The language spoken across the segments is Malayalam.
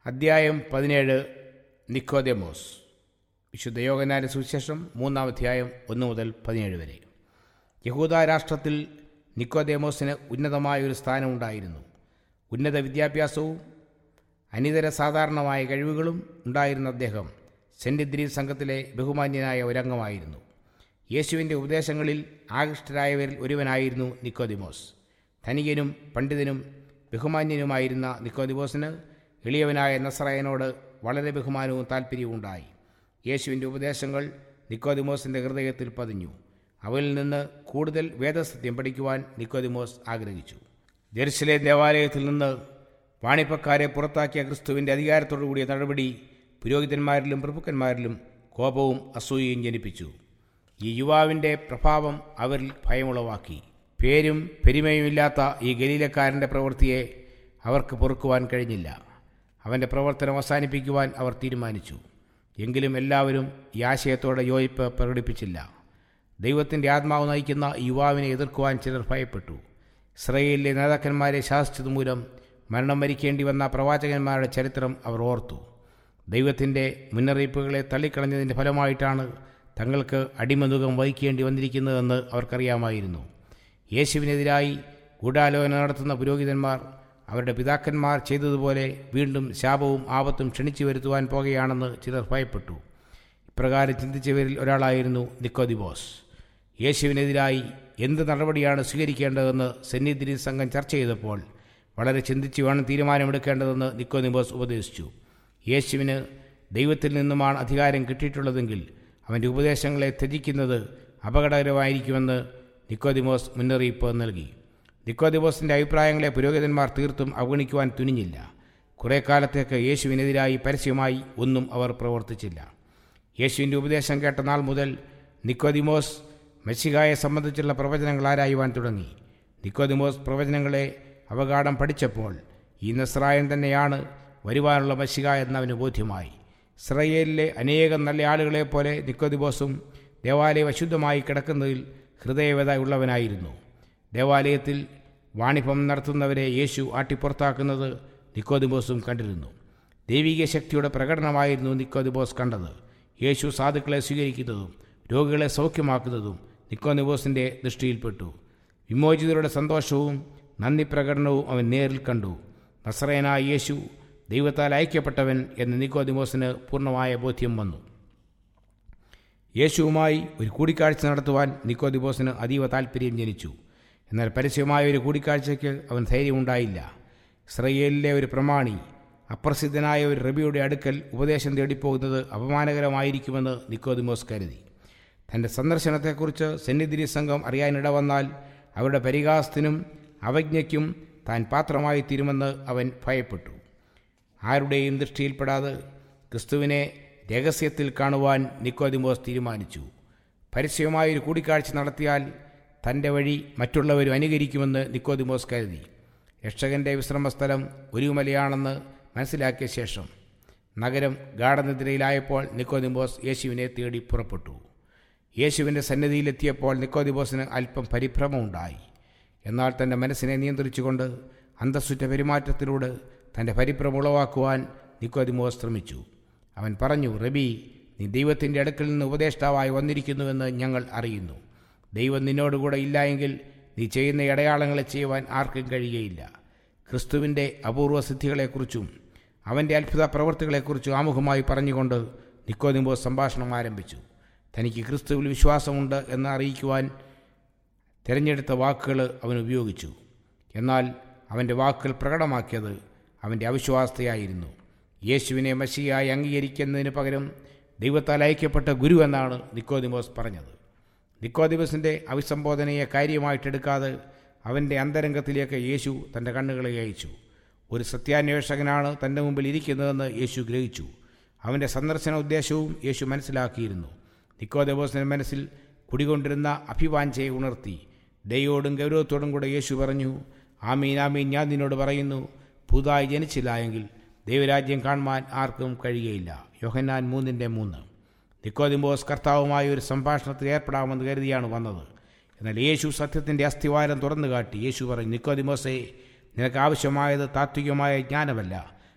അദ്ധ്യായം പതിനേഴ് നിക്കോദെമോസ് വിശുദ്ധ യോഗനാന്റെ സുവിശേഷം മൂന്നാം അധ്യായം ഒന്ന് മുതൽ പതിനേഴ് വരെ യഹൂദ രാഷ്ട്രത്തിൽ നിക്കോദെമോസിന് ഉന്നതമായ ഒരു സ്ഥാനമുണ്ടായിരുന്നു ഉന്നത വിദ്യാഭ്യാസവും അനിതര സാധാരണമായ കഴിവുകളും ഉണ്ടായിരുന്ന അദ്ദേഹം സെൻറ്റിദ്രി സംഘത്തിലെ ബഹുമാന്യനായ ഒരംഗമായിരുന്നു യേശുവിൻ്റെ ഉപദേശങ്ങളിൽ ആകൃഷ്ടരായവരിൽ ഒരുവനായിരുന്നു നിക്കോദിമോസ് ധനികനും പണ്ഡിതനും ബഹുമാന്യനുമായിരുന്ന നിക്കോദിമോസിന് എളിയവനായ നസറായനോട് വളരെ ബഹുമാനവും താല്പര്യവും ഉണ്ടായി യേശുവിൻ്റെ ഉപദേശങ്ങൾ നിക്കോദിമോസിൻ്റെ ഹൃദയത്തിൽ പതിഞ്ഞു അവയിൽ നിന്ന് കൂടുതൽ വേദസത്യം പഠിക്കുവാൻ നിക്കോദിമോസ് ആഗ്രഹിച്ചു ജെറുസലേം ദേവാലയത്തിൽ നിന്ന് വാണിപ്പക്കാരെ പുറത്താക്കിയ ക്രിസ്തുവിൻ്റെ അധികാരത്തോടു കൂടിയ നടപടി പുരോഹിതന്മാരിലും പ്രഭുക്കന്മാരിലും കോപവും അസൂയയും ജനിപ്പിച്ചു ഈ യുവാവിൻ്റെ പ്രഭാവം അവരിൽ ഭയമുളവാക്കി പേരും പെരുമയുമില്ലാത്ത ഈ ഗലീലക്കാരൻ്റെ പ്രവൃത്തിയെ അവർക്ക് പൊറുക്കുവാൻ കഴിഞ്ഞില്ല അവൻ്റെ പ്രവർത്തനം അവസാനിപ്പിക്കുവാൻ അവർ തീരുമാനിച്ചു എങ്കിലും എല്ലാവരും ഈ ആശയത്തോടെ യോജിപ്പ് പ്രകടിപ്പിച്ചില്ല ദൈവത്തിൻ്റെ ആത്മാവ് നയിക്കുന്ന ഈ യുവാവിനെ എതിർക്കുവാൻ ചിലർ ഭയപ്പെട്ടു ഇസ്രയേലിലെ നേതാക്കന്മാരെ ശാസിച്ചതുമൂലം മരണം വരിക്കേണ്ടി വന്ന പ്രവാചകന്മാരുടെ ചരിത്രം അവർ ഓർത്തു ദൈവത്തിൻ്റെ മുന്നറിയിപ്പുകളെ തള്ളിക്കളഞ്ഞതിൻ്റെ ഫലമായിട്ടാണ് തങ്ങൾക്ക് അടിമതുകം വഹിക്കേണ്ടി വന്നിരിക്കുന്നതെന്ന് അവർക്കറിയാമായിരുന്നു യേശുവിനെതിരായി ഗൂഢാലോചന നടത്തുന്ന പുരോഹിതന്മാർ അവരുടെ പിതാക്കന്മാർ ചെയ്തതുപോലെ വീണ്ടും ശാപവും ആപത്തും ക്ഷണിച്ചു വരുത്തുവാൻ പോകുകയാണെന്ന് ചിലർ ഭയപ്പെട്ടു ഇപ്രകാരം ചിന്തിച്ചവരിൽ ഒരാളായിരുന്നു നിക്കോദിബോസ് യേശുവിനെതിരായി എന്ത് നടപടിയാണ് സ്വീകരിക്കേണ്ടതെന്ന് സന്നിധി സംഘം ചർച്ച ചെയ്തപ്പോൾ വളരെ ചിന്തിച്ച് വേണം തീരുമാനമെടുക്കേണ്ടതെന്ന് നിക്കോദിബോസ് ഉപദേശിച്ചു യേശുവിന് ദൈവത്തിൽ നിന്നുമാണ് അധികാരം കിട്ടിയിട്ടുള്ളതെങ്കിൽ അവൻ്റെ ഉപദേശങ്ങളെ ത്യജിക്കുന്നത് അപകടകരമായിരിക്കുമെന്ന് നിക്കോദിമോസ് മുന്നറിയിപ്പ് നൽകി നിക്കോദിമോസിൻ്റെ അഭിപ്രായങ്ങളെ പുരോഹിതന്മാർ തീർത്തും അവഗണിക്കുവാൻ തുനിഞ്ഞില്ല കുറേ കാലത്തേക്ക് യേശുവിനെതിരായി പരസ്യമായി ഒന്നും അവർ പ്രവർത്തിച്ചില്ല യേശുവിൻ്റെ ഉപദേശം കേട്ട നാൾ മുതൽ നിക്കോദിമോസ് മെസ്സിഹായെ സംബന്ധിച്ചുള്ള പ്രവചനങ്ങൾ ആരായുവാൻ തുടങ്ങി നിക്കോദിമോസ് പ്രവചനങ്ങളെ അവഗാഠം പഠിച്ചപ്പോൾ ഈ നസ്രായൻ തന്നെയാണ് വരുവാനുള്ള മഷിക എന്നവന് ബോധ്യമായി ഇസ്രയേലിലെ അനേകം നല്ല ആളുകളെപ്പോലെ നിക്കോദിബോസും ദേവാലയം അശുദ്ധമായി കിടക്കുന്നതിൽ ഹൃദയവത ഉള്ളവനായിരുന്നു ദേവാലയത്തിൽ വാണിഭം നടത്തുന്നവരെ യേശു ആട്ടിപ്പുറത്താക്കുന്നത് നിക്കോദിബോസും കണ്ടിരുന്നു ദൈവിക ശക്തിയുടെ പ്രകടനമായിരുന്നു നിക്കോദിബോസ് കണ്ടത് യേശു സാധുക്കളെ സ്വീകരിക്കുന്നതും രോഗികളെ സൗഖ്യമാക്കുന്നതും നിക്കോദിബോസിൻ്റെ ദൃഷ്ടിയിൽപ്പെട്ടു വിമോചിതരുടെ സന്തോഷവും നന്ദി പ്രകടനവും അവൻ നേരിൽ കണ്ടു നസറേനായ യേശു ദൈവത്താൽ അയക്കപ്പെട്ടവൻ എന്ന് നിക്കോദിമോസിന് പൂർണ്ണമായ ബോധ്യം വന്നു യേശുവുമായി ഒരു കൂടിക്കാഴ്ച നടത്തുവാൻ നിക്കോദിമോസിന് അതീവ താല്പര്യം ജനിച്ചു എന്നാൽ പരസ്യമായ ഒരു കൂടിക്കാഴ്ചയ്ക്ക് അവൻ ധൈര്യമുണ്ടായില്ല ഇസ്രയേലിലെ ഒരു പ്രമാണി അപ്രസിദ്ധനായ ഒരു റബിയുടെ അടുക്കൽ ഉപദേശം തേടിപ്പോകുന്നത് അപമാനകരമായിരിക്കുമെന്ന് നിക്കോദിമോസ് കരുതി തൻ്റെ സന്ദർശനത്തെക്കുറിച്ച് സന്നിധി സംഘം അറിയാനിടവന്നാൽ അവരുടെ പരിഹാസത്തിനും അവജ്ഞയ്ക്കും താൻ പാത്രമായി തീരുമെന്ന് അവൻ ഭയപ്പെട്ടു ആരുടെയും ദൃഷ്ടിയിൽപ്പെടാതെ ക്രിസ്തുവിനെ രഹസ്യത്തിൽ കാണുവാൻ നിക്കോദിമോസ് തീരുമാനിച്ചു പരസ്യമായൊരു കൂടിക്കാഴ്ച നടത്തിയാൽ തൻ്റെ വഴി മറ്റുള്ളവരും അനുകരിക്കുമെന്ന് നിക്കോദിമോസ് കരുതി രക്ഷകൻ്റെ വിശ്രമസ്ഥലം ഒരുമലയാണെന്ന് മനസ്സിലാക്കിയ ശേഷം നഗരം ഗാഠനിദ്രയിലായപ്പോൾ നിക്കോദിമോസ് യേശുവിനെ തേടി പുറപ്പെട്ടു യേശുവിൻ്റെ സന്നിധിയിലെത്തിയപ്പോൾ നിക്കോദിമോസിന് അല്പം പരിഭ്രമമുണ്ടായി എന്നാൽ തൻ്റെ മനസ്സിനെ നിയന്ത്രിച്ചുകൊണ്ട് അന്തസ്സുറ്റ പെരുമാറ്റത്തിലൂടെ തൻ്റെ പരിഭ്രമം ഉളവാക്കുവാൻ നിക്കോദിമോസ് ശ്രമിച്ചു അവൻ പറഞ്ഞു റബി നീ ദൈവത്തിൻ്റെ അടുക്കൽ നിന്ന് ഉപദേഷ്ടാവായി വന്നിരിക്കുന്നുവെന്ന് ഞങ്ങൾ അറിയുന്നു ദൈവം നിന്നോടുകൂടെ ഇല്ലായെങ്കിൽ നീ ചെയ്യുന്ന ഇടയാളങ്ങളെ ചെയ്യുവാൻ ആർക്കും കഴിയുകയില്ല ക്രിസ്തുവിൻ്റെ അപൂർവ സിദ്ധികളെക്കുറിച്ചും അവൻ്റെ അത്ഭുത പ്രവൃത്തികളെക്കുറിച്ചും ആമുഖമായി പറഞ്ഞുകൊണ്ട് നിക്കോദിമോസ് സംഭാഷണം ആരംഭിച്ചു തനിക്ക് ക്രിസ്തുവിൽ വിശ്വാസമുണ്ട് എന്ന് അറിയിക്കുവാൻ തിരഞ്ഞെടുത്ത വാക്കുകൾ അവൻ ഉപയോഗിച്ചു എന്നാൽ അവൻ്റെ വാക്കുകൾ പ്രകടമാക്കിയത് അവൻ്റെ അവിശ്വാസതയായിരുന്നു യെശുവിനെ മഷിയായി അംഗീകരിക്കുന്നതിന് പകരം ദൈവത്താൽ അയക്കപ്പെട്ട ഗുരു എന്നാണ് നിക്കോദിമോസ് പറഞ്ഞത് നിക്കോദിമസിൻ്റെ അഭിസംബോധനയെ കാര്യമായിട്ടെടുക്കാതെ അവൻ്റെ അന്തരംഗത്തിലേക്ക് യേശു തൻ്റെ കണ്ണുകളെ അയച്ചു ഒരു സത്യാന്വേഷകനാണ് തൻ്റെ മുമ്പിൽ ഇരിക്കുന്നതെന്ന് യേശു ഗ്രഹിച്ചു അവൻ്റെ സന്ദർശന ഉദ്ദേശവും യേശു മനസ്സിലാക്കിയിരുന്നു നിക്കോദബോസിൻ്റെ മനസ്സിൽ കുടികൊണ്ടിരുന്ന അഭിവാഞ്ചയെ ഉണർത്തി ദയോടും ഗൗരവത്തോടും കൂടെ യേശു പറഞ്ഞു ആമീൻ ആമീൻ ഞാൻ നിന്നോട് പറയുന്നു പുതുതായി ജനിച്ചില്ല എങ്കിൽ ദൈവരാജ്യം കാണുവാൻ ആർക്കും കഴിയുകയില്ല യോഹന്നാൻ മൂന്നിൻ്റെ മൂന്ന് നിക്കോദിംബോസ് കർത്താവുമായ ഒരു സംഭാഷണത്തിൽ ഏർപ്പെടാമെന്ന് കരുതിയാണ് വന്നത് എന്നാൽ യേശു സത്യത്തിൻ്റെ അസ്ഥിവാരം തുറന്നു കാട്ടി യേശു പറഞ്ഞു നിക്കോദിമോസേ നിനക്ക് ആവശ്യമായത് താത്വികമായ ജ്ഞാനമല്ല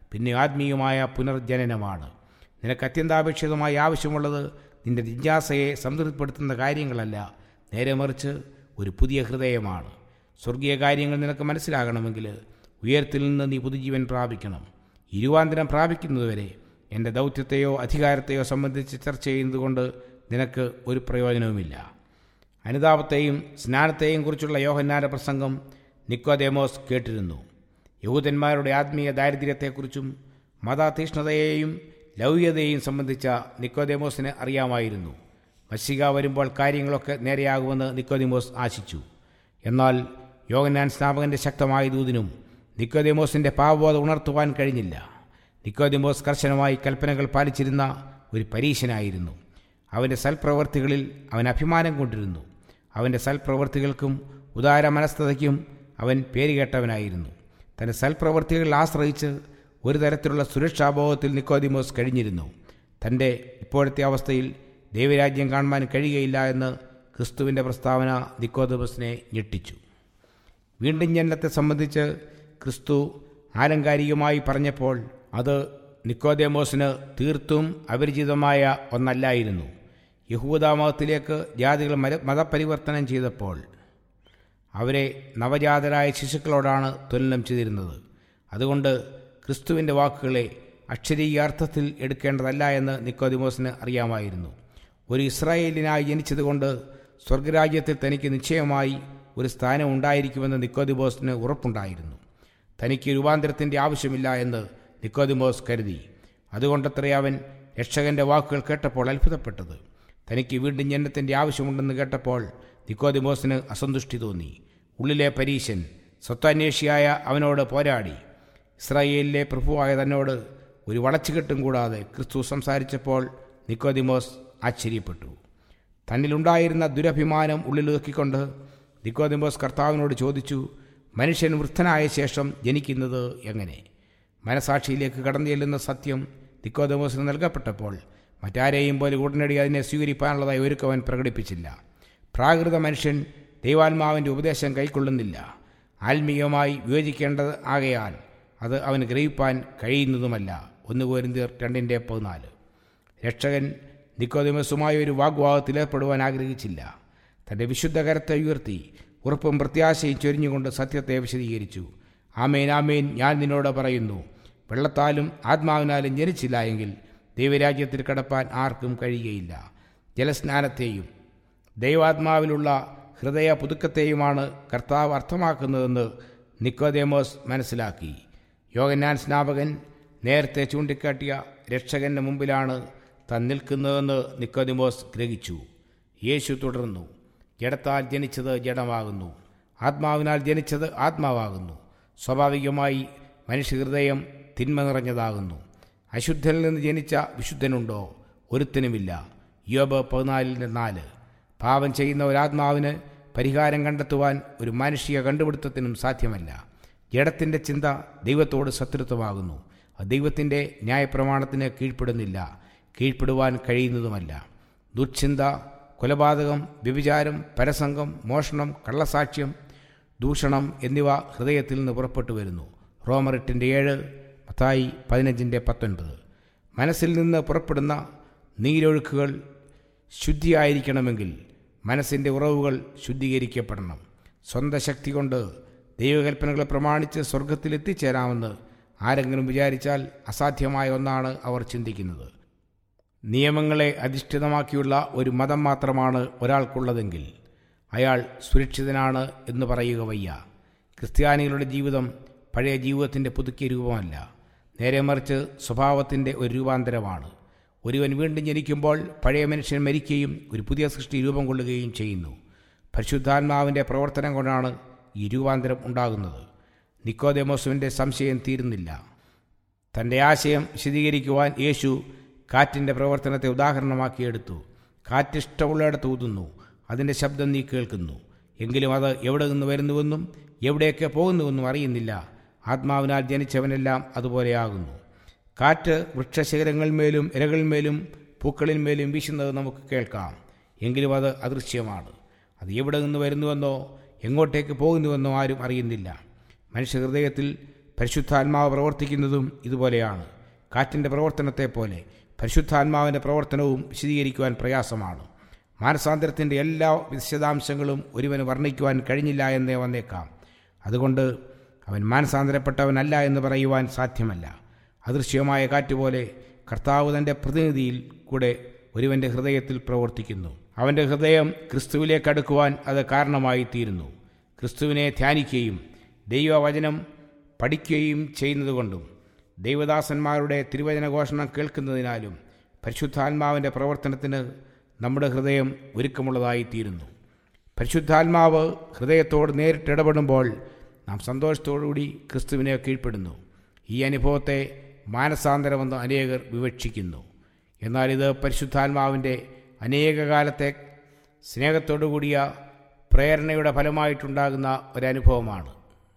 പിന്നെ ആത്മീയമായ പുനർജനനമാണ് നിനക്ക് അത്യന്താപേക്ഷിതമായി ആവശ്യമുള്ളത് നിന്റെ ജിജ്ഞാസയെ സംതൃപ്തിപ്പെടുത്തുന്ന കാര്യങ്ങളല്ല നേരെ മറിച്ച് ഒരു പുതിയ ഹൃദയമാണ് സ്വർഗീയ കാര്യങ്ങൾ നിനക്ക് മനസ്സിലാകണമെങ്കിൽ ഉയരത്തിൽ നിന്ന് നീ പുതുജീവൻ പ്രാപിക്കണം ഇരുവാന്തരം പ്രാപിക്കുന്നതുവരെ എൻ്റെ ദൗത്യത്തെയോ അധികാരത്തെയോ സംബന്ധിച്ച് ചർച്ച ചെയ്യുന്നതുകൊണ്ട് നിനക്ക് ഒരു പ്രയോജനവുമില്ല അനുതാപത്തെയും സ്നാനത്തെയും കുറിച്ചുള്ള യോഹന്നാന്റെ പ്രസംഗം നിക്കോദേമോസ് കേട്ടിരുന്നു യഹൂദന്മാരുടെ ആത്മീയ ദാരിദ്ര്യത്തെക്കുറിച്ചും മതതീഷ്ണതയെയും ലൗകികതയെയും സംബന്ധിച്ച നിക്കോദേമോസിന് അറിയാമായിരുന്നു മഷിക വരുമ്പോൾ കാര്യങ്ങളൊക്കെ നേരെയാകുമെന്ന് നിക്കോദിമോസ് ആശിച്ചു എന്നാൽ യോഗനാൻ സ്നാപകന്റെ ശക്തമായ ദൂതിനും നിക്കോദിമോസിന്റെ പാവബോധം ഉണർത്തുവാൻ കഴിഞ്ഞില്ല നിക്കോദിമോസ് കർശനമായി കൽപ്പനകൾ പാലിച്ചിരുന്ന ഒരു പരീശനായിരുന്നു അവൻ്റെ സൽപ്രവർത്തികളിൽ അവൻ അഭിമാനം കൊണ്ടിരുന്നു അവൻ്റെ സൽപ്രവർത്തികൾക്കും ഉദാര മനസ്ഥതയ്ക്കും അവൻ പേരുകേട്ടവനായിരുന്നു തൻ്റെ സൽപ്രവർത്തികളിൽ ആശ്രയിച്ച് ഒരു തരത്തിലുള്ള സുരക്ഷാബോധത്തിൽ നിക്കോദിമോസ് കഴിഞ്ഞിരുന്നു തൻ്റെ ഇപ്പോഴത്തെ അവസ്ഥയിൽ ദൈവരാജ്യം കാണുവാൻ കഴിയുകയില്ല എന്ന് ക്രിസ്തുവിൻ്റെ പ്രസ്താവന നിക്കോദിമോസിനെ ഞെട്ടിച്ചു വീണ്ടും ജനനത്തെ സംബന്ധിച്ച് ക്രിസ്തു ആലങ്കാരികമായി പറഞ്ഞപ്പോൾ അത് നിക്കോദേമോസിന് തീർത്തും അപരിചിതമായ ഒന്നല്ലായിരുന്നു യഹൂദാമതത്തിലേക്ക് ജാതികൾ മര മതപരിവർത്തനം ചെയ്തപ്പോൾ അവരെ നവജാതരായ ശിശുക്കളോടാണ് തുലനം ചെയ്തിരുന്നത് അതുകൊണ്ട് ക്രിസ്തുവിൻ്റെ വാക്കുകളെ അക്ഷരീയ അർത്ഥത്തിൽ എടുക്കേണ്ടതല്ല എന്ന് നിക്കോദിമോസിന് അറിയാമായിരുന്നു ഒരു ഇസ്രായേലിനായി ജനിച്ചതുകൊണ്ട് സ്വർഗരാജ്യത്തിൽ തനിക്ക് നിശ്ചയമായി ഒരു സ്ഥാനം ഉണ്ടായിരിക്കുമെന്ന് നിക്കോദിമോസിന് ഉറപ്പുണ്ടായിരുന്നു തനിക്ക് രൂപാന്തരത്തിൻ്റെ ആവശ്യമില്ല എന്ന് നിക്കോദിമോസ് കരുതി അതുകൊണ്ടത്രേ അവൻ രക്ഷകന്റെ വാക്കുകൾ കേട്ടപ്പോൾ അത്ഭുതപ്പെട്ടത് തനിക്ക് വീണ്ടും ജനനത്തിൻ്റെ ആവശ്യമുണ്ടെന്ന് കേട്ടപ്പോൾ നിക്കോദിമോസിന് അസന്തുഷ്ടി തോന്നി ഉള്ളിലെ പരീശൻ സ്വത്താന്വേഷിയായ അവനോട് പോരാടി ഇസ്രായേലിലെ പ്രഭുവായ തന്നോട് ഒരു വളച്ചുകെട്ടും കൂടാതെ ക്രിസ്തു സംസാരിച്ചപ്പോൾ നിക്കോദിമോസ് ആശ്ചര്യപ്പെട്ടു തന്നിലുണ്ടായിരുന്ന ദുരഭിമാനം ഉള്ളിലൊതുക്കിക്കൊണ്ട് നിക്കോദിമോസ് കർത്താവിനോട് ചോദിച്ചു മനുഷ്യൻ വൃദ്ധനായ ശേഷം ജനിക്കുന്നത് എങ്ങനെ മനസാക്ഷിയിലേക്ക് കടന്നു ചെല്ലുന്ന സത്യം നിക്കോദമോസിന് നൽകപ്പെട്ടപ്പോൾ മറ്റാരെയും പോലെ ഉടനടി അതിനെ സ്വീകരിക്കാനുള്ളതായി ഒരുക്കവൻ പ്രകടിപ്പിച്ചില്ല പ്രാകൃത മനുഷ്യൻ ദൈവാത്മാവിൻ്റെ ഉപദേശം കൈക്കൊള്ളുന്നില്ല ആത്മീയമായി വിയോജിക്കേണ്ടത് ആകയാൽ അത് അവന് ഗ്രഹിപ്പാൻ കഴിയുന്നതുമല്ല ഒന്ന് പോരിന്തിർ രണ്ടിൻ്റെ പതിനാല് രക്ഷകൻ നിക്കോദിമസുമായ ഒരു വാഗ്വാദത്തിൽ ഏർപ്പെടുവാൻ ആഗ്രഹിച്ചില്ല തൻ്റെ വിശുദ്ധ കരത്തെ ഉയർത്തി ഉറപ്പും പ്രത്യാശയും ചൊരിഞ്ഞുകൊണ്ട് സത്യത്തെ വിശദീകരിച്ചു ആമേൻ ആമേൻ ഞാൻ നിന്നോട് പറയുന്നു വെള്ളത്താലും ആത്മാവിനാലും ജനിച്ചില്ല എങ്കിൽ ദൈവരാജ്യത്തിൽ കടപ്പാൻ ആർക്കും കഴിയുകയില്ല ജലസ്നാനത്തെയും ദൈവാത്മാവിലുള്ള ഹൃദയ പുതുക്കത്തെയുമാണ് കർത്താവ് അർത്ഥമാക്കുന്നതെന്ന് നിക്കോദേമോസ് മനസ്സിലാക്കി യോഗനാൻ സ്നാപകൻ നേരത്തെ ചൂണ്ടിക്കാട്ടിയ രക്ഷകന്റെ മുമ്പിലാണ് താൻ നിൽക്കുന്നതെന്ന് നിക്കോദിമോസ് ഗ്രഹിച്ചു യേശു തുടർന്നു ജഡത്താൽ ജനിച്ചത് ജഡമാകുന്നു ആത്മാവിനാൽ ജനിച്ചത് ആത്മാവാകുന്നു സ്വാഭാവികമായി മനുഷ്യഹൃദയം തിന്മ നിറഞ്ഞതാകുന്നു അശുദ്ധനിൽ നിന്ന് ജനിച്ച വിശുദ്ധനുണ്ടോ ഒരുത്തനുമില്ല യോബ് പതിനാലിൻ്റെ നാല് പാപം ചെയ്യുന്ന ഒരാത്മാവിന് പരിഹാരം കണ്ടെത്തുവാൻ ഒരു മാനുഷിക കണ്ടുപിടുത്തത്തിനും സാധ്യമല്ല ജഡത്തിൻ്റെ ചിന്ത ദൈവത്തോട് ശത്രുത്വമാകുന്നു അത് ദൈവത്തിൻ്റെ ന്യായപ്രമാണത്തിന് കീഴ്പ്പെടുന്നില്ല കീഴ്പ്പെടുവാൻ കഴിയുന്നതുമല്ല ദുർചിന്ത കൊലപാതകം വ്യഭിചാരം പരസംഗം മോഷണം കള്ളസാക്ഷ്യം ദൂഷണം എന്നിവ ഹൃദയത്തിൽ നിന്ന് പുറപ്പെട്ടു വരുന്നു റോമർ എട്ടിൻ്റെ ഏഴ് മത്തായി പതിനഞ്ചിൻ്റെ പത്തൊൻപത് മനസ്സിൽ നിന്ന് പുറപ്പെടുന്ന നീരൊഴുക്കുകൾ ശുദ്ധിയായിരിക്കണമെങ്കിൽ മനസ്സിൻ്റെ ഉറവുകൾ ശുദ്ധീകരിക്കപ്പെടണം സ്വന്തം ശക്തി കൊണ്ട് ദൈവകൽപ്പനകളെ പ്രമാണിച്ച് സ്വർഗത്തിൽ എത്തിച്ചേരാമെന്ന് ആരെങ്കിലും വിചാരിച്ചാൽ അസാധ്യമായ ഒന്നാണ് അവർ ചിന്തിക്കുന്നത് നിയമങ്ങളെ അധിഷ്ഠിതമാക്കിയുള്ള ഒരു മതം മാത്രമാണ് ഒരാൾക്കുള്ളതെങ്കിൽ അയാൾ സുരക്ഷിതനാണ് എന്ന് പറയുക വയ്യ ക്രിസ്ത്യാനികളുടെ ജീവിതം പഴയ ജീവിതത്തിൻ്റെ പുതുക്കിയ രൂപമല്ല നേരെ മറിച്ച് സ്വഭാവത്തിൻ്റെ ഒരു രൂപാന്തരമാണ് ഒരുവൻ വീണ്ടും ജനിക്കുമ്പോൾ പഴയ മനുഷ്യൻ മരിക്കുകയും ഒരു പുതിയ സൃഷ്ടി രൂപം കൊള്ളുകയും ചെയ്യുന്നു പരിശുദ്ധാത്മാവിൻ്റെ പ്രവർത്തനം കൊണ്ടാണ് ഈ രൂപാന്തരം ഉണ്ടാകുന്നത് നിക്കോദേമോസുവിൻ്റെ സംശയം തീരുന്നില്ല തൻ്റെ ആശയം വിശദീകരിക്കുവാൻ യേശു കാറ്റിൻ്റെ പ്രവർത്തനത്തെ ഉദാഹരണമാക്കിയെടുത്തു കാറ്റിഷ്ടമുള്ളിടത്ത് ഊതുന്നു അതിൻ്റെ ശബ്ദം നീ കേൾക്കുന്നു എങ്കിലും അത് എവിടെ നിന്ന് വരുന്നുവെന്നും എവിടെയൊക്കെ പോകുന്നുവെന്നും അറിയുന്നില്ല ആത്മാവിനാൽ ജനിച്ചവനെല്ലാം അതുപോലെയാകുന്നു കാറ്റ് വൃക്ഷശിഖരങ്ങളിന്മേലും ഇരകളിന്മേലും പൂക്കളിന്മേലും വീശുന്നത് നമുക്ക് കേൾക്കാം എങ്കിലും അത് അദൃശ്യമാണ് അത് എവിടെ നിന്ന് വരുന്നുവെന്നോ എങ്ങോട്ടേക്ക് പോകുന്നുവെന്നോ ആരും അറിയുന്നില്ല മനുഷ്യഹൃദയത്തിൽ പരിശുദ്ധാത്മാവ് പ്രവർത്തിക്കുന്നതും ഇതുപോലെയാണ് കാറ്റിൻ്റെ പ്രവർത്തനത്തെ പോലെ പരിശുദ്ധാത്മാവിൻ്റെ പ്രവർത്തനവും വിശദീകരിക്കുവാൻ പ്രയാസമാണ് മാനസാന്തരത്തിൻ്റെ എല്ലാ വിശദാംശങ്ങളും ഒരുവന് വർണ്ണിക്കുവാൻ കഴിഞ്ഞില്ല എന്നേ വന്നേക്കാം അതുകൊണ്ട് അവൻ മാനസാന്തരപ്പെട്ടവനല്ല എന്ന് പറയുവാൻ സാധ്യമല്ല അദൃശ്യമായ കാറ്റുപോലെ കർത്താവ് തൻ്റെ പ്രതിനിധിയിൽ കൂടെ ഒരുവൻ്റെ ഹൃദയത്തിൽ പ്രവർത്തിക്കുന്നു അവൻ്റെ ഹൃദയം ക്രിസ്തുവിലേക്ക് അടുക്കുവാൻ അത് കാരണമായി തീരുന്നു ക്രിസ്തുവിനെ ധ്യാനിക്കുകയും ദൈവവചനം പഠിക്കുകയും ചെയ്യുന്നതുകൊണ്ടും ദൈവദാസന്മാരുടെ തിരുവചന ഘോഷണം കേൾക്കുന്നതിനാലും പരിശുദ്ധാത്മാവിൻ്റെ പ്രവർത്തനത്തിന് നമ്മുടെ ഹൃദയം ഒരുക്കമുള്ളതായിത്തീരുന്നു പരിശുദ്ധാത്മാവ് ഹൃദയത്തോട് നേരിട്ട് ഇടപെടുമ്പോൾ നാം സന്തോഷത്തോടുകൂടി ക്രിസ്തുവിനെ കീഴ്പ്പെടുന്നു ഈ അനുഭവത്തെ മാനസാന്തരമെന്ന് അനേകർ വിവക്ഷിക്കുന്നു എന്നാൽ ഇത് പരിശുദ്ധാത്മാവിൻ്റെ അനേക കാലത്തെ സ്നേഹത്തോടു കൂടിയ പ്രേരണയുടെ ഫലമായിട്ടുണ്ടാകുന്ന ഒരനുഭവമാണ്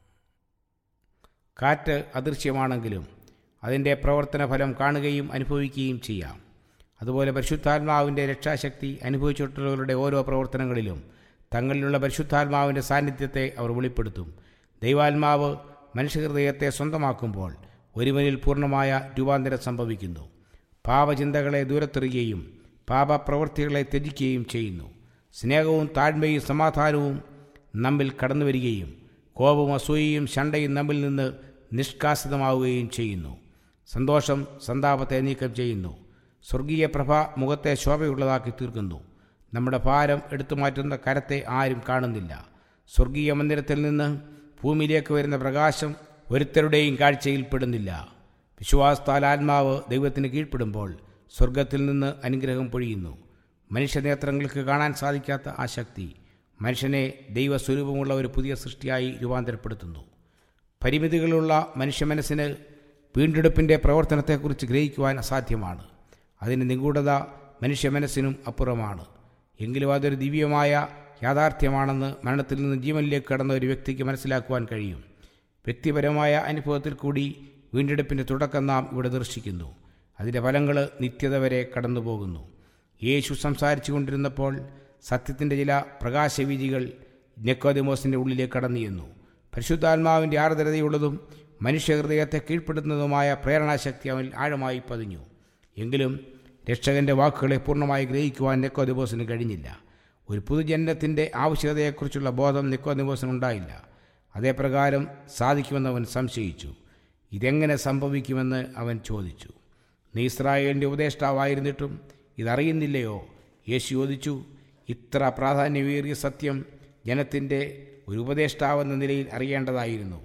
കാറ്റ് അദൃശ്യമാണെങ്കിലും അതിൻ്റെ പ്രവർത്തന ഫലം കാണുകയും അനുഭവിക്കുകയും ചെയ്യാം അതുപോലെ പരിശുദ്ധാത്മാവിൻ്റെ രക്ഷാശക്തി അനുഭവിച്ചിട്ടുള്ളവരുടെ ഓരോ പ്രവർത്തനങ്ങളിലും തങ്ങളിലുള്ള പരിശുദ്ധാത്മാവിൻ്റെ സാന്നിധ്യത്തെ അവർ വെളിപ്പെടുത്തും ദൈവാത്മാവ് മനുഷ്യഹൃദയത്തെ സ്വന്തമാക്കുമ്പോൾ ഒരുവനിൽ പൂർണ്ണമായ രൂപാന്തരം സംഭവിക്കുന്നു പാപചിന്തകളെ ദൂരത്തെറിയുകയും പാപപ്രവൃത്തികളെ ത്യജിക്കുകയും ചെയ്യുന്നു സ്നേഹവും താഴ്മയും സമാധാനവും നമ്മിൽ കടന്നു വരികയും കോപവും അസൂയയും ശണ്ടയും നമ്മിൽ നിന്ന് നിഷ്കാസിതമാവുകയും ചെയ്യുന്നു സന്തോഷം സന്താപത്തെ നീക്കം ചെയ്യുന്നു സ്വർഗീയ പ്രഭ മുഖത്തെ ശോഭയുള്ളതാക്കി തീർക്കുന്നു നമ്മുടെ ഭാരം എടുത്തു മാറ്റുന്ന കരത്തെ ആരും കാണുന്നില്ല സ്വർഗീയ മന്ദിരത്തിൽ നിന്ന് ഭൂമിയിലേക്ക് വരുന്ന പ്രകാശം ഒരുത്തരുടെയും കാഴ്ചയിൽപ്പെടുന്നില്ല വിശ്വാസത്താൽ ആത്മാവ് ദൈവത്തിന് കീഴ്പ്പെടുമ്പോൾ സ്വർഗത്തിൽ നിന്ന് അനുഗ്രഹം പൊഴിയുന്നു മനുഷ്യനേത്രങ്ങൾക്ക് കാണാൻ സാധിക്കാത്ത ആ ശക്തി മനുഷ്യനെ ദൈവസ്വരൂപമുള്ള ഒരു പുതിയ സൃഷ്ടിയായി രൂപാന്തരപ്പെടുത്തുന്നു പരിമിതികളുള്ള മനുഷ്യ മനസ്സിന് വീണ്ടെടുപ്പിൻ്റെ പ്രവർത്തനത്തെക്കുറിച്ച് ഗ്രഹിക്കുവാൻ അസാധ്യമാണ് അതിന് നിഗൂഢത മനുഷ്യ മനസ്സിനും അപ്പുറമാണ് എങ്കിലും അതൊരു ദിവ്യമായ യാഥാർത്ഥ്യമാണെന്ന് മരണത്തിൽ നിന്ന് ജീവനിലേക്ക് കടന്ന ഒരു വ്യക്തിക്ക് മനസ്സിലാക്കുവാൻ കഴിയും വ്യക്തിപരമായ അനുഭവത്തിൽ കൂടി വീണ്ടെടുപ്പിൻ്റെ തുടക്കം നാം ഇവിടെ ദർശിക്കുന്നു അതിൻ്റെ ഫലങ്ങൾ നിത്യത വരെ കടന്നു പോകുന്നു യേശു സംസാരിച്ചു കൊണ്ടിരുന്നപ്പോൾ സത്യത്തിൻ്റെ ചില പ്രകാശവീതികൾ നെക്കോദിമോസിൻ്റെ ഉള്ളിലേക്ക് കടന്നു ചെന്നു പരിശുദ്ധാത്മാവിൻ്റെ ആർദ്രതയുള്ളതും മനുഷ്യഹൃദയത്തെ കീഴ്പ്പെടുത്തുന്നതുമായ പ്രേരണാശക്തി അവനിൽ ആഴമായി പതിഞ്ഞു എങ്കിലും രക്ഷകൻ്റെ വാക്കുകളെ പൂർണ്ണമായി ഗ്രഹിക്കുവാൻ നെക്കോദിമോസിന് കഴിഞ്ഞില്ല ഒരു പുതുജന്മത്തിൻ്റെ ആവശ്യകതയെക്കുറിച്ചുള്ള ബോധം നിക്കോദിമോസിനുണ്ടായില്ല അതേപ്രകാരം സാധിക്കുമെന്ന് അവൻ സംശയിച്ചു ഇതെങ്ങനെ സംഭവിക്കുമെന്ന് അവൻ ചോദിച്ചു നീ ഇസ്രായേലിൻ്റെ ഉപദേഷ്ടാവായിരുന്നിട്ടും ഇതറിയുന്നില്ലയോ യേശു ചോദിച്ചു ഇത്ര പ്രാധാന്യമേറിയ സത്യം ജനത്തിൻ്റെ ഒരു ഉപദേഷ്ടാവെന്ന നിലയിൽ അറിയേണ്ടതായിരുന്നു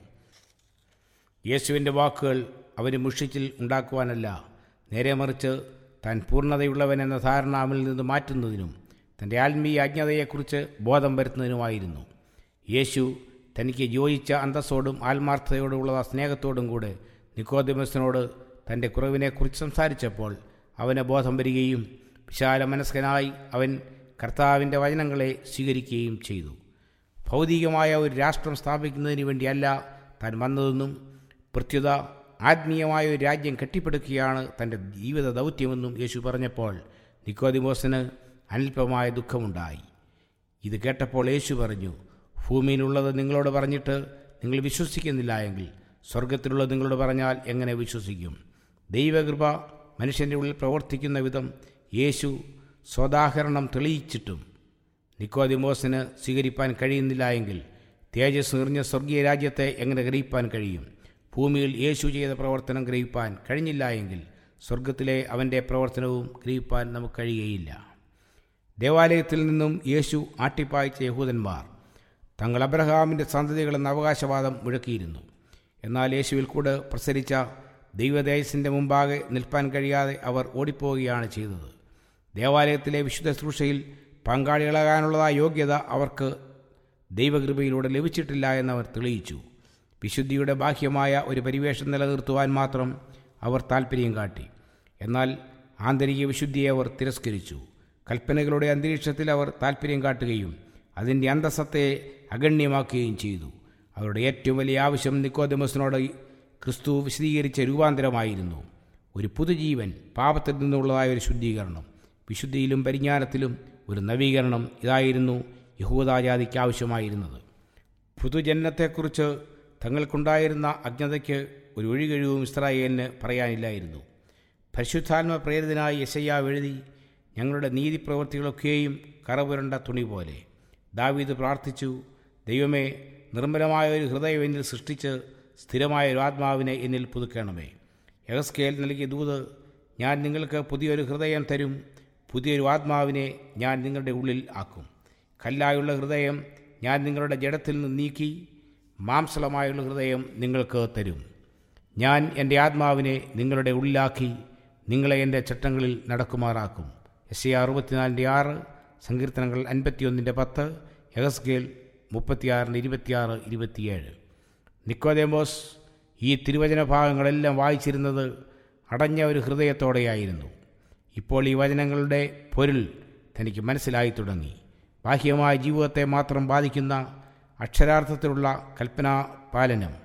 യേശുവിൻ്റെ വാക്കുകൾ അവന് മുഷിച്ചിൽ ഉണ്ടാക്കുവാനല്ല നേരെ മറിച്ച് താൻ പൂർണ്ണതയുള്ളവൻ എന്ന ധാരണ അവനിൽ നിന്ന് മാറ്റുന്നതിനും തൻ്റെ ആത്മീയ അജ്ഞതയെക്കുറിച്ച് ബോധം വരുത്തുന്നതിനുമായിരുന്നു യേശു തനിക്ക് യോജിച്ച അന്തസ്സോടും ആത്മാർത്ഥതയോടുമുള്ള സ്നേഹത്തോടും കൂടെ നിക്കോദിമസിനോട് തൻ്റെ കുറവിനെക്കുറിച്ച് സംസാരിച്ചപ്പോൾ അവന് ബോധം വരികയും വിശാല മനസ്കനായി അവൻ കർത്താവിൻ്റെ വചനങ്ങളെ സ്വീകരിക്കുകയും ചെയ്തു ഭൗതികമായ ഒരു രാഷ്ട്രം സ്ഥാപിക്കുന്നതിന് വേണ്ടിയല്ല താൻ വന്നതെന്നും പ്രത്യുത ആത്മീയമായ ഒരു രാജ്യം കെട്ടിപ്പടുക്കുകയാണ് തൻ്റെ ജീവിത ദൗത്യമെന്നും യേശു പറഞ്ഞപ്പോൾ നിക്കോദിമോസിന് അൽപമായ ദുഃഖമുണ്ടായി ഇത് കേട്ടപ്പോൾ യേശു പറഞ്ഞു ഭൂമിയിലുള്ളത് നിങ്ങളോട് പറഞ്ഞിട്ട് നിങ്ങൾ വിശ്വസിക്കുന്നില്ല എങ്കിൽ സ്വർഗത്തിലുള്ളത് നിങ്ങളോട് പറഞ്ഞാൽ എങ്ങനെ വിശ്വസിക്കും ദൈവകൃപ മനുഷ്യൻ്റെ ഉള്ളിൽ പ്രവർത്തിക്കുന്ന വിധം യേശു സ്വദാഹരണം തെളിയിച്ചിട്ടും നിക്കോദിമോസിന് സ്വീകരിപ്പാൻ കഴിയുന്നില്ല എങ്കിൽ തേജസ് നിറഞ്ഞ സ്വർഗീയ രാജ്യത്തെ എങ്ങനെ ഗ്രഹിപ്പാൻ കഴിയും ഭൂമിയിൽ യേശു ചെയ്ത പ്രവർത്തനം ഗ്രഹിപ്പാൻ കഴിഞ്ഞില്ല എങ്കിൽ സ്വർഗത്തിലെ അവൻ്റെ പ്രവർത്തനവും ഗ്രഹിപ്പാൻ നമുക്ക് കഴിയുകയില്ല ദേവാലയത്തിൽ നിന്നും യേശു ആട്ടിപ്പായിച്ച യഹൂദന്മാർ തങ്ങൾ അബ്രഹാമിൻ്റെ സന്തതികളെന്ന അവകാശവാദം മുഴക്കിയിരുന്നു എന്നാൽ യേശുവിൽ കൂടെ പ്രസരിച്ച ദൈവദേശത്തിൻ്റെ മുമ്പാകെ നിൽപ്പാൻ കഴിയാതെ അവർ ഓടിപ്പോവുകയാണ് ചെയ്തത് ദേവാലയത്തിലെ വിശുദ്ധ ശുശ്രൂഷയിൽ പങ്കാളികളാകാനുള്ള യോഗ്യത അവർക്ക് ദൈവകൃപയിലൂടെ ലഭിച്ചിട്ടില്ല എന്നവർ തെളിയിച്ചു വിശുദ്ധിയുടെ ബാഹ്യമായ ഒരു പരിവേഷം നിലനിർത്തുവാൻ മാത്രം അവർ താൽപ്പര്യം കാട്ടി എന്നാൽ ആന്തരിക വിശുദ്ധിയെ അവർ തിരസ്കരിച്ചു കൽപ്പനകളുടെ അന്തരീക്ഷത്തിൽ അവർ താൽപ്പര്യം കാട്ടുകയും അതിൻ്റെ അന്തസ്സത്തെ അഗണ്യമാക്കുകയും ചെയ്തു അവരുടെ ഏറ്റവും വലിയ ആവശ്യം നിക്കോദമസിനോട് ക്രിസ്തു വിശദീകരിച്ച രൂപാന്തരമായിരുന്നു ഒരു പുതുജീവൻ പാപത്തിൽ നിന്നുള്ളതായ ഒരു ശുദ്ധീകരണം വിശുദ്ധിയിലും പരിജ്ഞാനത്തിലും ഒരു നവീകരണം ഇതായിരുന്നു യഹൂദാജാതിക്ക് ആവശ്യമായിരുന്നത് പുതുജന്മത്തെക്കുറിച്ച് തങ്ങൾക്കുണ്ടായിരുന്ന അജ്ഞതയ്ക്ക് ഒരു ഒഴികഴിവും ഇസ്രായേലിന് പറയാനില്ലായിരുന്നു പരിശുദ്ധാത്മ പ്രേരിതനായി യശയ്യാവ് എഴുതി ഞങ്ങളുടെ നീതിപ്രവൃത്തികളൊക്കെയും കറപുരണ്ട തുണി പോലെ ദാവീദ് പ്രാർത്ഥിച്ചു ദൈവമേ നിർമ്മലമായ ഒരു ഹൃദയം എന്നിൽ സൃഷ്ടിച്ച് സ്ഥിരമായ ഒരു ആത്മാവിനെ എന്നിൽ പുതുക്കണമേ യഹസ്കേൽ നൽകിയ ദൂത് ഞാൻ നിങ്ങൾക്ക് പുതിയൊരു ഹൃദയം തരും പുതിയൊരു ആത്മാവിനെ ഞാൻ നിങ്ങളുടെ ഉള്ളിൽ ആക്കും കല്ലായുള്ള ഹൃദയം ഞാൻ നിങ്ങളുടെ ജഡത്തിൽ നിന്ന് നീക്കി മാംസളമായുള്ള ഹൃദയം നിങ്ങൾക്ക് തരും ഞാൻ എൻ്റെ ആത്മാവിനെ നിങ്ങളുടെ ഉള്ളിലാക്കി നിങ്ങളെ എൻ്റെ ചട്ടങ്ങളിൽ നടക്കുമാറാക്കും എസ് എ അറുപത്തിനാലിൻ്റെ ആറ് സങ്കീർത്തനങ്ങൾ അൻപത്തിയൊന്നിൻ്റെ പത്ത് യഹസ്കേൽ മുപ്പത്തിയാറിൻ്റെ ഇരുപത്തിയാറ് ഇരുപത്തിയേഴ് നിക്കോദേമോസ് ഈ തിരുവചന ഭാഗങ്ങളെല്ലാം വായിച്ചിരുന്നത് അടഞ്ഞ ഒരു ഹൃദയത്തോടെയായിരുന്നു ഇപ്പോൾ ഈ വചനങ്ങളുടെ പൊരുൾ തനിക്ക് മനസ്സിലായി തുടങ്ങി ബാഹ്യമായ ജീവിതത്തെ മാത്രം ബാധിക്കുന്ന അക്ഷരാർത്ഥത്തിലുള്ള കൽപ്പനാ പാലനം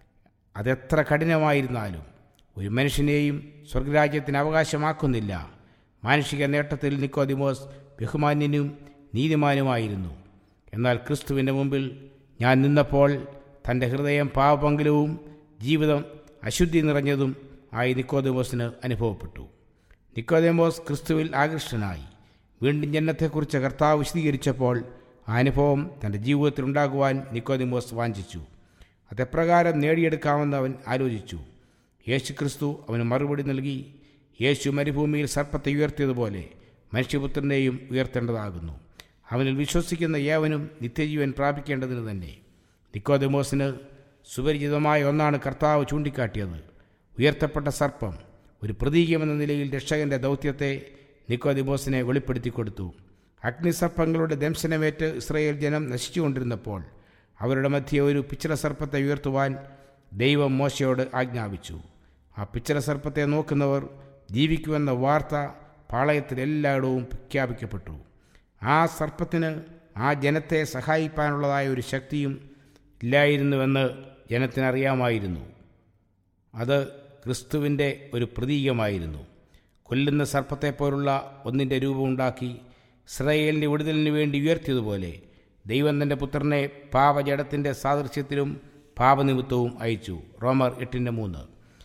അതെത്ര കഠിനമായിരുന്നാലും ഒരു മനുഷ്യനെയും സ്വർഗരാജ്യത്തിന് അവകാശമാക്കുന്നില്ല മാനുഷിക നേട്ടത്തിൽ നിക്കോദിമോസ് ബഹുമാന്യനും നീതിമാനുമായിരുന്നു എന്നാൽ ക്രിസ്തുവിൻ്റെ മുമ്പിൽ ഞാൻ നിന്നപ്പോൾ തൻ്റെ ഹൃദയം പാപപങ്കലവും ജീവിതം അശുദ്ധി നിറഞ്ഞതും ആയി നിക്കോദിമോസിന് അനുഭവപ്പെട്ടു നിക്കോദേമോസ് ക്രിസ്തുവിൽ ആകൃഷ്ടനായി വീണ്ടും ജനനത്തെക്കുറിച്ച് കർത്താവ് വിശദീകരിച്ചപ്പോൾ ആ അനുഭവം തൻ്റെ ജീവിതത്തിൽ ഉണ്ടാകുവാൻ നിക്കോദിമോസ് വാഞ്ചിച്ചു അതെപ്രകാരം നേടിയെടുക്കാമെന്ന് അവൻ ആലോചിച്ചു യേശു ക്രിസ്തു അവന് മറുപടി നൽകി യേശു മരുഭൂമിയിൽ സർപ്പത്തെ ഉയർത്തിയതുപോലെ മനുഷ്യപുത്രനെയും ഉയർത്തേണ്ടതാകുന്നു അവനിൽ വിശ്വസിക്കുന്ന ഏവനും നിത്യജീവൻ പ്രാപിക്കേണ്ടതിന് തന്നെ നിക്കോദമോസിന് സുപരിചിതമായ ഒന്നാണ് കർത്താവ് ചൂണ്ടിക്കാട്ടിയത് ഉയർത്തപ്പെട്ട സർപ്പം ഒരു പ്രതീകമെന്ന നിലയിൽ രക്ഷകന്റെ ദൗത്യത്തെ നിക്കോദിമോസിനെ വെളിപ്പെടുത്തി കൊടുത്തു അഗ്നിസർപ്പങ്ങളുടെ ദംശനമേറ്റ് ഇസ്രയേൽ ജനം നശിച്ചുകൊണ്ടിരുന്നപ്പോൾ അവരുടെ മധ്യ ഒരു പിച്ചള സർപ്പത്തെ ഉയർത്തുവാൻ ദൈവം മോശയോട് ആജ്ഞാപിച്ചു ആ പിച്ചള സർപ്പത്തെ നോക്കുന്നവർ ജീവിക്കുമെന്ന വാർത്ത പാളയത്തിൽ എല്ലായിടവും പ്രഖ്യാപിക്കപ്പെട്ടു ആ സർപ്പത്തിന് ആ ജനത്തെ സഹായിപ്പാനുള്ളതായ ഒരു ശക്തിയും ഇല്ലായിരുന്നുവെന്ന് ജനത്തിനറിയാമായിരുന്നു അത് ക്രിസ്തുവിൻ്റെ ഒരു പ്രതീകമായിരുന്നു കൊല്ലുന്ന സർപ്പത്തെപ്പോലുള്ള ഒന്നിൻ്റെ രൂപമുണ്ടാക്കി ഇസ്രയേലിൻ്റെ വിടുതലിന് വേണ്ടി ഉയർത്തിയതുപോലെ ദൈവം തൻ്റെ പുത്രനെ പാപജടത്തിൻ്റെ സാദൃശ്യത്തിലും പാപനിമിത്തവും അയച്ചു റോമർ എട്ടിൻ്റെ മൂന്ന്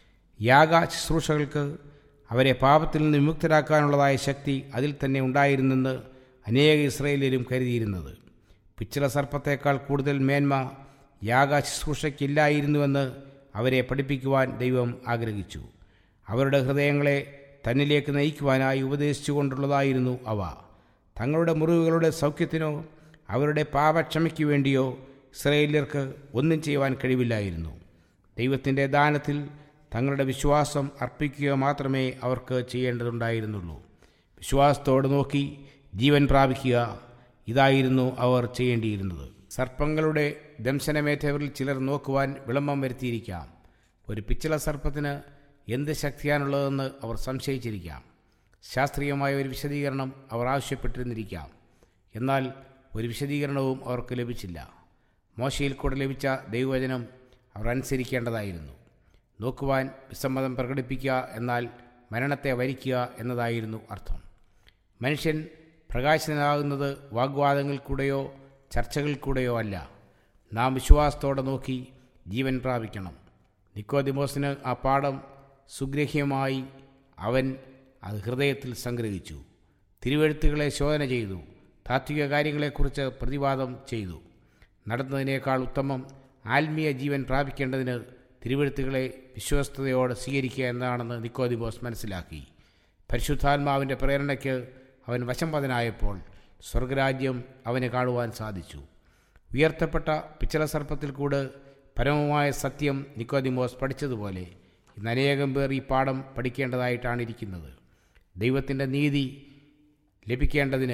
യാഗ ശുശ്രൂഷകൾക്ക് അവരെ പാപത്തിൽ നിന്ന് വിമുക്തരാക്കാനുള്ളതായ ശക്തി അതിൽ തന്നെ ഉണ്ടായിരുന്നെന്ന് അനേക ഇസ്രയേലിലും കരുതിയിരുന്നത് പിച്ചള സർപ്പത്തേക്കാൾ കൂടുതൽ മേന്മ യാഗ ശുശ്രൂഷയ്ക്കില്ലായിരുന്നുവെന്ന് അവരെ പഠിപ്പിക്കുവാൻ ദൈവം ആഗ്രഹിച്ചു അവരുടെ ഹൃദയങ്ങളെ തന്നിലേക്ക് നയിക്കുവാനായി ഉപദേശിച്ചുകൊണ്ടുള്ളതായിരുന്നു അവ തങ്ങളുടെ മുറിവുകളുടെ സൗഖ്യത്തിനോ അവരുടെ പാപക്ഷമയ്ക്ക് വേണ്ടിയോ ഇസ്രയേല്യർക്ക് ഒന്നും ചെയ്യുവാൻ കഴിവില്ലായിരുന്നു ദൈവത്തിൻ്റെ ദാനത്തിൽ തങ്ങളുടെ വിശ്വാസം അർപ്പിക്കുക മാത്രമേ അവർക്ക് ചെയ്യേണ്ടതുണ്ടായിരുന്നുള്ളൂ വിശ്വാസത്തോട് നോക്കി ജീവൻ പ്രാപിക്കുക ഇതായിരുന്നു അവർ ചെയ്യേണ്ടിയിരുന്നത് സർപ്പങ്ങളുടെ ദംശനമേറ്റവരിൽ ചിലർ നോക്കുവാൻ വിളംബം വരുത്തിയിരിക്കാം ഒരു പിച്ചള സർപ്പത്തിന് എന്ത് ശക്തിയാണുള്ളതെന്ന് അവർ സംശയിച്ചിരിക്കാം ശാസ്ത്രീയമായ ഒരു വിശദീകരണം അവർ ആവശ്യപ്പെട്ടിരുന്നിരിക്കാം എന്നാൽ ഒരു വിശദീകരണവും അവർക്ക് ലഭിച്ചില്ല മോശയിൽ കൂടെ ലഭിച്ച ദൈവവചനം അവർ അനുസരിക്കേണ്ടതായിരുന്നു നോക്കുവാൻ വിസമ്മതം പ്രകടിപ്പിക്കുക എന്നാൽ മരണത്തെ വരിക്കുക എന്നതായിരുന്നു അർത്ഥം മനുഷ്യൻ പ്രകാശനാകുന്നത് വാഗ്വാദങ്ങളിൽ കൂടെയോ ചർച്ചകളിൽ കൂടെയോ അല്ല നാം വിശ്വാസത്തോടെ നോക്കി ജീവൻ പ്രാപിക്കണം നിക്കോദിമോസിന് ആ പാഠം സുഗ്രഹ്യമായി അവൻ അത് ഹൃദയത്തിൽ സംഗ്രഹിച്ചു തിരുവെഴുത്തുകളെ ശോധന ചെയ്തു താത്വിക കാര്യങ്ങളെക്കുറിച്ച് പ്രതിവാദം ചെയ്തു നടന്നതിനേക്കാൾ ഉത്തമം ആത്മീയ ജീവൻ പ്രാപിക്കേണ്ടതിന് തിരുവെഴുത്തുകളെ വിശ്വസ്തയോടെ സ്വീകരിക്കുക എന്നാണെന്ന് നിക്കോദിമോസ് മനസ്സിലാക്കി പരിശുദ്ധാത്മാവിൻ്റെ പ്രേരണയ്ക്ക് അവൻ വശംപതനായപ്പോൾ സ്വർഗരാജ്യം അവന് കാണുവാൻ സാധിച്ചു ഉയർത്തപ്പെട്ട പിച്ചള സർപ്പത്തിൽ കൂടെ പരമമായ സത്യം നിക്കോദിമോസ് പഠിച്ചതുപോലെ ഇന്ന് അനേകം പേർ ഈ പാഠം പഠിക്കേണ്ടതായിട്ടാണ് ഇരിക്കുന്നത് ദൈവത്തിൻ്റെ നീതി ലഭിക്കേണ്ടതിന്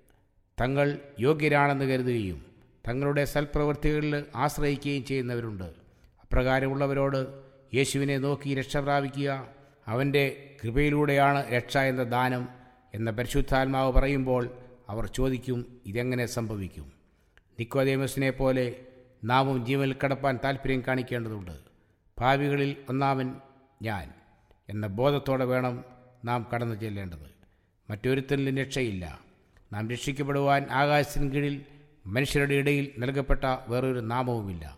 തങ്ങൾ യോഗ്യരാണെന്ന് കരുതുകയും തങ്ങളുടെ സൽപ്രവൃത്തികളിൽ ആശ്രയിക്കുകയും ചെയ്യുന്നവരുണ്ട് അപ്രകാരമുള്ളവരോട് യേശുവിനെ നോക്കി രക്ഷ പ്രാപിക്കുക അവൻ്റെ കൃപയിലൂടെയാണ് രക്ഷ എന്ന ദാനം എന്ന പരിശുദ്ധാത്മാവ് പറയുമ്പോൾ അവർ ചോദിക്കും ഇതെങ്ങനെ സംഭവിക്കും നിക്കോദേമസിനെ പോലെ നാമും ജീവനിൽ കടപ്പാൻ താല്പര്യം കാണിക്കേണ്ടതുണ്ട് ഭാവികളിൽ ഒന്നാമൻ ഞാൻ എന്ന ബോധത്തോടെ വേണം നാം കടന്നു ചെല്ലേണ്ടത് മറ്റൊരുത്തരിലും രക്ഷയില്ല നാം രക്ഷിക്കപ്പെടുവാൻ ആകാശത്തിന് കീഴിൽ മനുഷ്യരുടെ ഇടയിൽ നൽകപ്പെട്ട വേറൊരു നാമവുമില്ല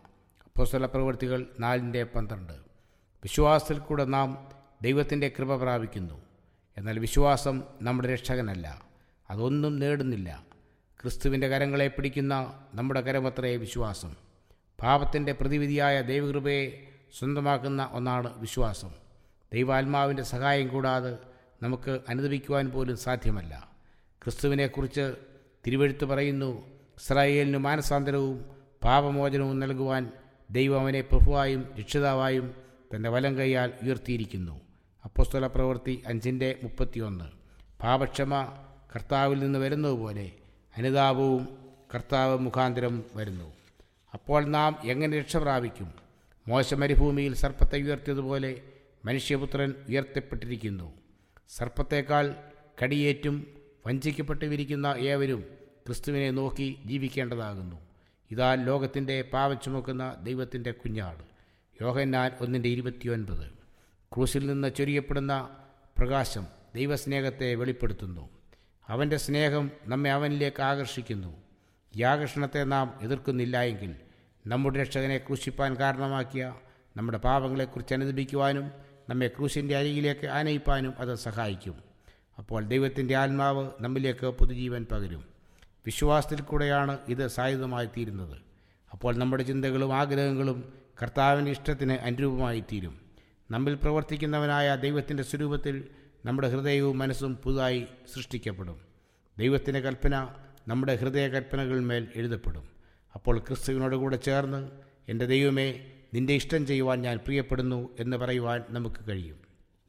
അപ്പോസ്തല പ്രവൃത്തികൾ നാലിൻ്റെ പന്ത്രണ്ട് വിശ്വാസത്തിൽ കൂടെ നാം ദൈവത്തിൻ്റെ കൃപ പ്രാപിക്കുന്നു എന്നാൽ വിശ്വാസം നമ്മുടെ രക്ഷകനല്ല അതൊന്നും നേടുന്നില്ല ക്രിസ്തുവിൻ്റെ കരങ്ങളെ പിടിക്കുന്ന നമ്മുടെ കരമത്രേ വിശ്വാസം പാപത്തിൻ്റെ പ്രതിവിധിയായ ദൈവകൃപയെ സ്വന്തമാക്കുന്ന ഒന്നാണ് വിശ്വാസം ദൈവാത്മാവിൻ്റെ സഹായം കൂടാതെ നമുക്ക് അനുദപിക്കുവാൻ പോലും സാധ്യമല്ല ക്രിസ്തുവിനെക്കുറിച്ച് തിരുവഴുത്ത് പറയുന്നു ഇസ്രായേലിന് മാനസാന്തരവും പാപമോചനവും നൽകുവാൻ ദൈവം അവനെ പ്രഭുവായും രക്ഷിതാവായും തൻ്റെ വലം കൈയാൽ ഉയർത്തിയിരിക്കുന്നു അപ്പോസ്തല പ്രവൃത്തി അഞ്ചിൻ്റെ മുപ്പത്തിയൊന്ന് പാപക്ഷമ കർത്താവിൽ നിന്ന് വരുന്നതുപോലെ അനുതാപവും കർത്താവ് മുഖാന്തരം വരുന്നു അപ്പോൾ നാം എങ്ങനെ രക്ഷ പ്രാപിക്കും മോശ മരുഭൂമിയിൽ സർപ്പത്തെ ഉയർത്തിയതുപോലെ മനുഷ്യപുത്രൻ ഉയർത്തപ്പെട്ടിരിക്കുന്നു സർപ്പത്തേക്കാൾ കടിയേറ്റും വഞ്ചിക്കപ്പെട്ടുവിരിക്കുന്ന ഏവരും ക്രിസ്തുവിനെ നോക്കി ജീവിക്കേണ്ടതാകുന്നു ഇതാ ലോകത്തിൻ്റെ പാവം ചുമക്കുന്ന ദൈവത്തിൻ്റെ കുഞ്ഞാട് യോഹന്നാൻ ഒന്നിൻ്റെ ഇരുപത്തിയൊൻപത് ക്രൂസിൽ നിന്ന് ചൊരിയപ്പെടുന്ന പ്രകാശം ദൈവസ്നേഹത്തെ വെളിപ്പെടുത്തുന്നു അവൻ്റെ സ്നേഹം നമ്മെ അവനിലേക്ക് ആകർഷിക്കുന്നു ഈ ആകർഷണത്തെ നാം എതിർക്കുന്നില്ല എങ്കിൽ നമ്മുടെ രക്ഷകനെ ക്രൂശിപ്പാൻ കാരണമാക്കിയ നമ്മുടെ പാപങ്ങളെക്കുറിച്ച് അനുദപിക്കുവാനും നമ്മെ ക്രൂശിൻ്റെ അരികിലേക്ക് ആനയിപ്പാനും അത് സഹായിക്കും അപ്പോൾ ദൈവത്തിൻ്റെ ആത്മാവ് നമ്മിലേക്ക് പുതുജീവൻ പകരും വിശ്വാസത്തിൽ കൂടെയാണ് ഇത് സായുധമായി തീരുന്നത് അപ്പോൾ നമ്മുടെ ചിന്തകളും ആഗ്രഹങ്ങളും കർത്താവിൻ്റെ ഇഷ്ടത്തിന് അനുരൂപമായി തീരും നമ്മിൽ പ്രവർത്തിക്കുന്നവനായ ദൈവത്തിൻ്റെ സ്വരൂപത്തിൽ നമ്മുടെ ഹൃദയവും മനസ്സും പുതുതായി സൃഷ്ടിക്കപ്പെടും ദൈവത്തിൻ്റെ കൽപ്പന നമ്മുടെ ഹൃദയ കൽപ്പനകളിന്മേൽ എഴുതപ്പെടും അപ്പോൾ ക്രിസ്തുവിനോട് കൂടെ ചേർന്ന് എൻ്റെ ദൈവമേ നിന്റെ ഇഷ്ടം ചെയ്യുവാൻ ഞാൻ പ്രിയപ്പെടുന്നു എന്ന് പറയുവാൻ നമുക്ക് കഴിയും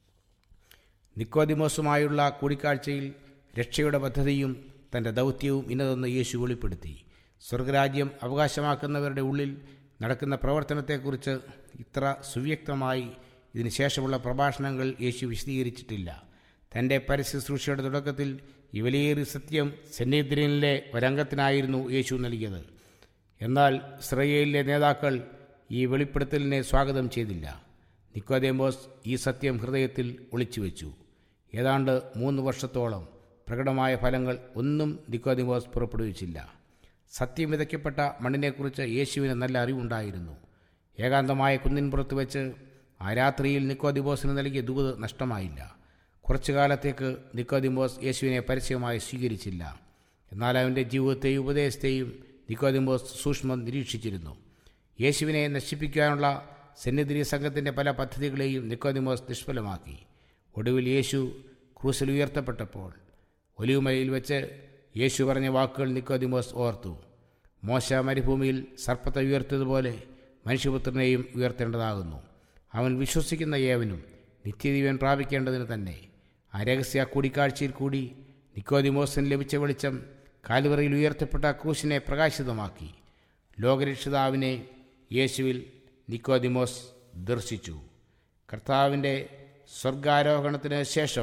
നിക്കോദിമോസുമായുള്ള കൂടിക്കാഴ്ചയിൽ രക്ഷയുടെ പദ്ധതിയും തൻ്റെ ദൗത്യവും ഇന്നതെന്ന് യേശു വെളിപ്പെടുത്തി സ്വർഗരാജ്യം അവകാശമാക്കുന്നവരുടെ ഉള്ളിൽ നടക്കുന്ന പ്രവർത്തനത്തെക്കുറിച്ച് ഇത്ര സുവ്യക്തമായി ഇതിന് ശേഷമുള്ള പ്രഭാഷണങ്ങൾ യേശു വിശദീകരിച്ചിട്ടില്ല തൻ്റെ പരസ്യശുശ്രൂഷയുടെ തുടക്കത്തിൽ ഈ വിലയേറിയ സത്യം സെന്നേദ്രിയനിലെ ഒരംഗത്തിനായിരുന്നു യേശു നൽകിയത് എന്നാൽ ഇസ്രയേലിലെ നേതാക്കൾ ഈ വെളിപ്പെടുത്തലിനെ സ്വാഗതം ചെയ്തില്ല നിക്കോദേമോസ് ഈ സത്യം ഹൃദയത്തിൽ ഒളിച്ചുവെച്ചു ഏതാണ്ട് മൂന്ന് വർഷത്തോളം പ്രകടമായ ഫലങ്ങൾ ഒന്നും നിക്കോദിമോസ് പുറപ്പെടുവിച്ചില്ല സത്യം വിതയ്ക്കപ്പെട്ട മണ്ണിനെക്കുറിച്ച് യേശുവിന് നല്ല അറിവുണ്ടായിരുന്നു ഏകാന്തമായ കുന്നിൻപുറത്ത് വെച്ച് ആ രാത്രിയിൽ നിക്കോദിമോസിന് നൽകിയ ദൂത് നഷ്ടമായില്ല കുറച്ചു കാലത്തേക്ക് നിക്കോദിമോസ് യേശുവിനെ പരസ്യമായി സ്വീകരിച്ചില്ല എന്നാൽ അവൻ്റെ ജീവിതത്തെയും ഉപദേശത്തെയും നിക്കോദിമോസ് സൂക്ഷ്മം നിരീക്ഷിച്ചിരുന്നു യേശുവിനെ നശിപ്പിക്കാനുള്ള സന്നിധി സംഘത്തിൻ്റെ പല പദ്ധതികളെയും നിക്കോദിമോസ് നിഷ്ഫലമാക്കി ഒടുവിൽ യേശു ക്രൂസിൽ ഉയർത്തപ്പെട്ടപ്പോൾ ഒലിവുമലയിൽ വെച്ച് യേശു പറഞ്ഞ വാക്കുകൾ നിക്കോദിമോസ് ഓർത്തു മോശ മരുഭൂമിയിൽ സർപ്പത്തെ ഉയർത്തിയതുപോലെ മനുഷ്യപുത്രനെയും ഉയർത്തേണ്ടതാകുന്നു അവൻ വിശ്വസിക്കുന്ന ഏവനും നിത്യജീവൻ പ്രാപിക്കേണ്ടതിന് തന്നെ ആ രഹസ്യ കൂടിക്കാഴ്ചയിൽ കൂടി നിക്കോദിമോസിന് ലഭിച്ച വെളിച്ചം കാലുവറയിൽ ഉയർത്തപ്പെട്ട ക്രൂശിനെ പ്രകാശിതമാക്കി ലോകരക്ഷിതാവിനെ യേശുവിൽ നിക്കോദിമോസ് ദർശിച്ചു കർത്താവിൻ്റെ സ്വർഗാരോഹണത്തിന് ശേഷം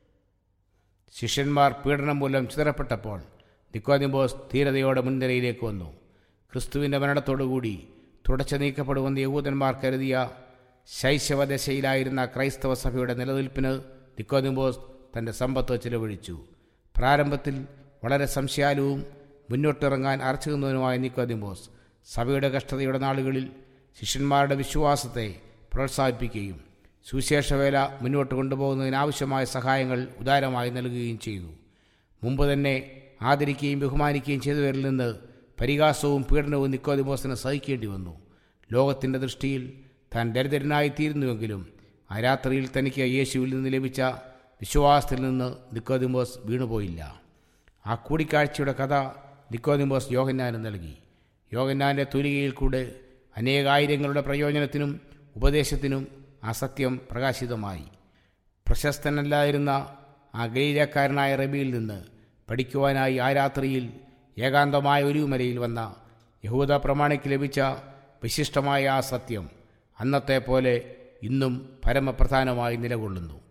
ശിഷ്യന്മാർ പീഡനം മൂലം ചിതറപ്പെട്ടപ്പോൾ നിക്കോദിമോസ് ധീരതയോടെ മുൻനിരയിലേക്ക് വന്നു ക്രിസ്തുവിൻ്റെ മരണത്തോടുകൂടി തുടച്ചു നീക്കപ്പെടുമെന്ന് യഹൂദന്മാർ കരുതിയ ശൈശവദശയിലായിരുന്ന ക്രൈസ്തവ സഭയുടെ നിലനിൽപ്പിന് നിക്കോദിമോസ് തൻ്റെ സമ്പത്ത് ചിലവഴിച്ചു പ്രാരംഭത്തിൽ വളരെ സംശയാലുവും മുന്നോട്ടിറങ്ങാൻ അർച്ചുന്നതിനുമായ നിക്കോദിമോസ് സഭയുടെ കഷ്ടതയുടെ നാളുകളിൽ ശിഷ്യന്മാരുടെ വിശ്വാസത്തെ പ്രോത്സാഹിപ്പിക്കുകയും സുവിശേഷവേല മുന്നോട്ട് കൊണ്ടുപോകുന്നതിനാവശ്യമായ സഹായങ്ങൾ ഉദാരമായി നൽകുകയും ചെയ്തു മുമ്പ് തന്നെ ആദരിക്കുകയും ബഹുമാനിക്കുകയും ചെയ്തവരിൽ നിന്ന് പരിഹാസവും പീഡനവും നിക്കോദിമോസിന് സഹിക്കേണ്ടി വന്നു ലോകത്തിൻ്റെ ദൃഷ്ടിയിൽ താൻ ദരിദ്രനായി തീരുന്നുവെങ്കിലും ആ രാത്രിയിൽ തനിക്ക് യേശുവിൽ നിന്ന് ലഭിച്ച വിശ്വാസത്തിൽ നിന്ന് നിക്കോദിമോസ് വീണുപോയില്ല ആ കൂടിക്കാഴ്ചയുടെ കഥ നിക്കോദിമോസ് യോഹന്നാന് നൽകി യോഹന്നാൻ്റെ തുലികയിൽ കൂടെ അനേകായിരങ്ങളുടെ പ്രയോജനത്തിനും ഉപദേശത്തിനും ആ സത്യം പ്രകാശിതമായി പ്രശസ്തനല്ലായിരുന്ന ആ ഗലീലക്കാരനായ റബിയിൽ നിന്ന് പഠിക്കുവാനായി ആ രാത്രിയിൽ ഏകാന്തമായ ഒരു മലയിൽ വന്ന യഹൂദ പ്രമാണിക്ക് ലഭിച്ച വിശിഷ്ടമായ ആ സത്യം അന്നത്തെ പോലെ ഇന്നും പരമപ്രധാനമായി നിലകൊള്ളുന്നു